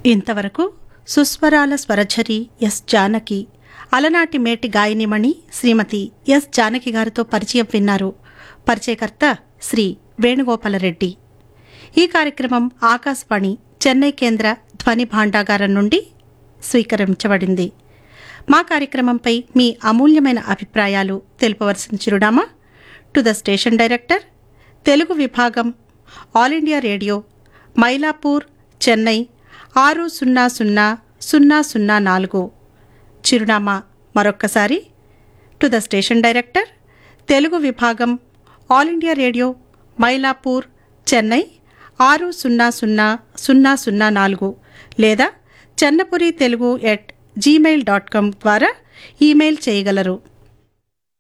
ఇంతవరకు సుస్వరాల స్వరఝరి ఎస్ జానకి అలనాటి మేటి గాయనిమణి శ్రీమతి ఎస్ జానకి గారితో పరిచయం విన్నారు పరిచయకర్త శ్రీ వేణుగోపాలరెడ్డి ఈ కార్యక్రమం ఆకాశవాణి చెన్నై కేంద్ర ధ్వని భాండాగారం నుండి స్వీకరించబడింది మా కార్యక్రమంపై మీ అమూల్యమైన అభిప్రాయాలు తెలుపవలసిన చిరునామా to the station director Telugu విభాగం All India Radio Mylapore Chennai ఆరు సున్నా సున్నా సున్నా సున్నా నాలుగు చిరునామా మరొక్కసారి to the station director Telugu విభాగం All India Radio Mylapore Chennai ఆరు సున్నా సున్నా సున్నా సున్నా నాలుగు లేదా Chennapuri Telugu at Gmail dot com ద్వారా ఈమెయిల్ చేయగలరు